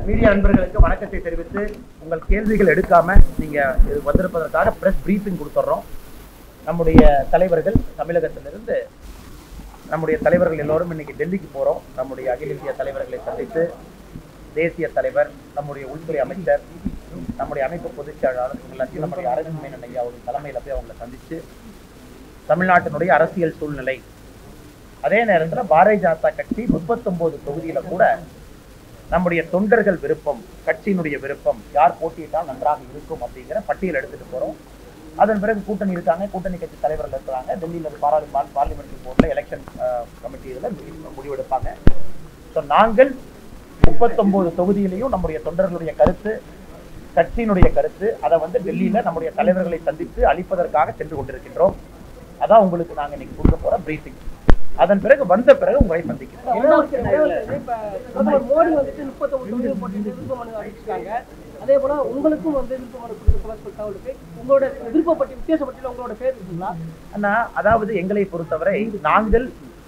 Media நண்பர்களுக்கு வணக்கத்தை தெரிவித்து உங்கள் கேள்விகள் எடுக்காம நீங்க இது வந்திருப்பதற்காக பிரஸ் பிரீஃபிங் கொடுத்துட்றோம் நம்முடைய தலைவர்கள் தமிழகத்திலிருந்து நம்முடைய தலைவர்கள் எல்லோரும் இன்னைக்கு டெல்லிக்கு போறோம் நம்முடைய அகில இந்திய தலைவர்களை சந்தித்து தேசிய தலைவர் நம்முடைய உள்துறை அமைச்சர் நம்முடைய அமைப்பு பொதுச் செயலாளர் இவங்க எல்லாத்தையும் நம்முடைய அரவிந்த் மேனன் ஐயா அவர்கள் தலைமையில போய் அவங்களை சந்திச்சு தமிழ்நாட்டினுடைய அரசியல் சூழ்நிலை அதே நேரத்துல பாரதிய ஜனதா கட்சி முப்பத்தொன்பது தொகுதியில கூட நம்முடைய தொண்டர்கள் விருப்பம் கட்சியினுடைய விருப்பம் யார் போட்டியிட்டால் நன்றாக இருக்கும் அப்படிங்கிற பட்டியல் எடுத்துட்டு போறோம் அதன் பிறகு கூட்டணி இருக்காங்க கூட்டணி கட்சி தலைவர்கள் இருக்கிறாங்க டெல்லியில் பார்லிமெண்ட் பார்லிமெண்ட் போர்டில் எலெக்ஷன் கமிட்டி இதில் முடிவெடுப்பாங்க ஸோ நாங்கள் முப்பத்தொன்பது தொகுதியிலையும் நம்முடைய தொண்டர்களுடைய கருத்து கட்சியினுடைய கருத்து அதை வந்து டெல்லியில நம்முடைய தலைவர்களை சந்தித்து அளிப்பதற்காக சென்று கொண்டிருக்கின்றோம் அதான் உங்களுக்கு நாங்க இன்னைக்கு கொடுக்க போற பிரீஃபிங் அதன் பிறகு வந்த பிறகு உங்களை சந்திக்கிறோம் என்ன ஒரு தகவல் தெரியுது? இப்ப பிரதமர் மோடி வந்துட்டு முப்பத்தொன்பது தொகுதியில் போட்டிட்டு விருப்ப மனு அளிச்சிருக்காங்க அதே போல உங்களுக்கும் வந்து விருப்ப மனு கொடுக்க தகவல் இருக்கு உங்களோட விருப்பப்பட்டி வித்தியாச பட்டியல உங்களோட பேர் இருக்குங்களா ஆனா அதாவது எங்களை பொறுத்தவரை நாங்கள்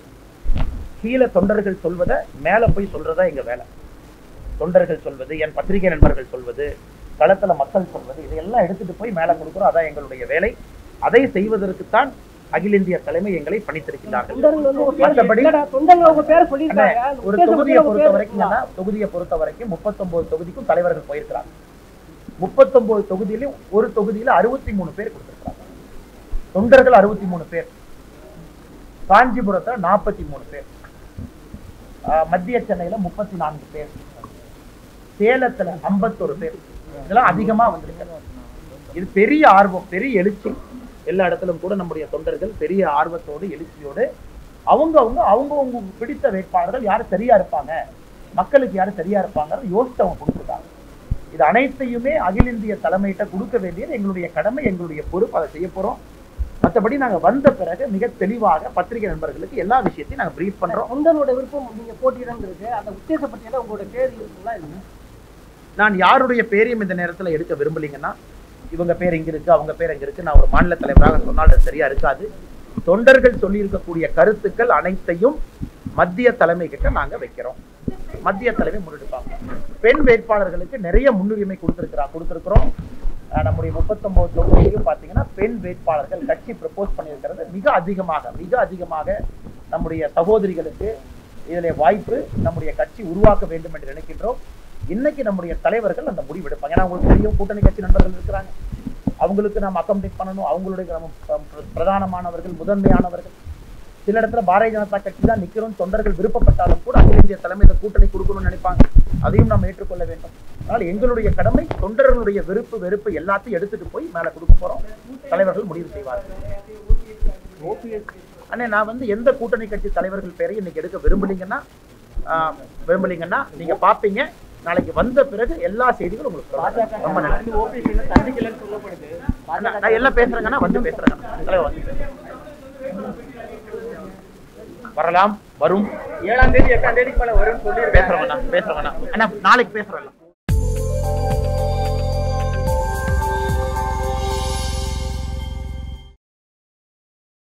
கீழே தொண்டர்கள் சொல்வதை மேல போய் சொல்றதா எங்க வேலை தொண்டர்கள் சொல்வது என் பத்திரிகை நண்பர்கள் சொல்வது களத்துல மக்கள் சொல்வது இதையெல்லாம் எடுத்துட்டு போய் மேல கொடுக்குறோம் அதான் எங்களுடைய வேலை அதை செய்வதற்குத்தான் அகில இந்திய தலைமை எங்களை பணித்திருக்கிறார்கள் தொண்டர்கள் வந்து உங்க பேர் மற்றபடி இல்லடா, தொண்டர்கள் உங்க பேரை அண்ணே, சொல்லியிருக்காங்க அந்த ஒரு வித்தியாச தொகுதியை பட்டியல உங்க பொறுத்த பேர் வரைக்கும் இருக்குங்களா? என்னன்னா, தொகுதியை பொறுத்த வரைக்கும் முப்பத்தொன்பது தொகுதிக்கும் தலைவர்கள் போயிருக்கிறாங்க முப்பத்தொன்பது தொகுதியிலும் ஒரு தொகுதியில அறுபத்தி மூணு பேர் கொடுத்திருக்கிறாங்க தொண்டர்கள் அறுபத்தி மூணு பேர் காஞ்சிபுரத்துல நாற்பத்தி மூணு பேர் ஆஹ் மத்திய சென்னையில முப்பத்தி நான்கு பேர் சேலத்துல ஐம்பத்தொரு பேர் இதெல்லாம் அதிகமா வந்திருக்கிறது இது பெரிய ஆர்வம் பெரிய எழுச்சி எல்லா இடத்திலும் கூட நம்முடைய தொண்டர்கள் பெரிய ஆர்வத்தோடு எழுச்சியோடு அவங்க அவங்க அவங்க அவங்க பிடித்த வேட்பாளர்கள் யார் சரியா இருப்பாங்க மக்களுக்கு யார் சரியா இருப்பாங்க யோசிச்சு அவங்க கொடுத்துருக்காங்க இது அனைத்தையுமே அகில இந்திய தலைமையிட்ட கொடுக்க வேண்டியது எங்களுடைய கடமை எங்களுடைய பொறுப்பு அதை செய்ய போறோம் மற்றபடி நாங்க வந்த பிறகு மிக தெளிவாக பத்திரிகை நண்பர்களுக்கு எல்லா விஷயத்தையும் நாங்க பிரீஃப் பண்றோம் தொண்டரோட விருப்பம் நீங்க போட்டியிடம் இருக்கு அந்த உத்தேச பட்டியல உங்களோட பேர் இருக்குங்களா இல்லையா நான் யாருடைய பேரையும் இந்த நேரத்துல எடுக்க விரும்பலீங்கன்னா இவங்க பேர் இங்க இருக்கு அவங்க பேர் இங்க இருக்கு நான் ஒரு மாநில தலைவராக சொன்னால் அது சரியா இருக்காது தொண்டர்கள் சொல்லி இருக்கக்கூடிய கருத்துக்கள் அனைத்தையும் மத்திய தலைமை கிட்ட நாங்க வைக்கிறோம் மத்திய தலைமை முன்னெடுப்பாங்க பெண் வேட்பாளர்களுக்கு நிறைய முன்னுரிமை கொடுத்திருக்கிறா கொடுத்திருக்கிறோம் அஹ் நம்முடைய முப்பத்தொன்பது தொகுதியிலும் பாத்தீங்கன்னா பெண் வேட்பாளர்கள் கட்சி ப்ரப்போஸ் பண்ணியிருக்கிறது மிக அதிகமாக மிக அதிகமாக நம்முடைய சகோதரிகளுக்கு இதிலே வாய்ப்பு நம்முடைய கட்சி உருவாக்க வேண்டும் என்று நினைக்கின்றோம் இன்னைக்கு நம்முடைய தலைவர்கள் அந்த முடிவு எடுப்பாங்க ஏன்னா உங்களுக்கு தெரியும் கூட்டணி கட்சி நண்பர்கள் இருக்கிறாங்க அவங்களுக்கு நாம் அக்கமடேட் பண்ணணும் அவங்களுடைய நம்ம ப- ப- பிரதானமானவர்கள் முதன்மையானவர்கள் சில இடத்துல பாரதிய ஜனதா கட்சி தான் நிக்கிறோம் தொண்டர்கள் விருப்பப்பட்டாலும் கூட அகில இந்திய தலைமை இந்த கூட்டணி கொடுக்கணும்னு நினைப்பாங்க அதையும் நாம் ஏற்றுக்கொள்ள வேண்டும் அதனால் எங்களுடைய கடமை தொண்டர்களுடைய விருப்பு வெறுப்பு எல்லாத்தையும் எடுத்துட்டு போய் மேல கொடுக்க போறோம் தலைவர்கள் முடிவு செய்வார்கள் அண்ணே நான் வந்து எந்த கூட்டணி கட்சி தலைவர்கள் பேரையும் இன்னைக்கு எடுக்க விரும்பலீங்கன்னா ஆஹ், விரும்பலீங்கன்னா நீங்க பாப்பீங்க நாளைக்கு வந்த பிறகு எல்லா செய்திகளும் உங்களுக்கு சொல்றேன். ரொம்ப நன்றி அண்ணா, நான் எல்லாம் பேசுறேங்கண்ணா வந்து பேசுறேங்கண்ணா தலைவர் வந்து வரலாம் வரும் ஏழாம் தேதி எட்டாம் தேதிக்கு மேல வரும்னு சொல்லி பேசுறவண்ணா பேசுறவண்ணா அண்ணா நாளைக்கு பேசுறேன்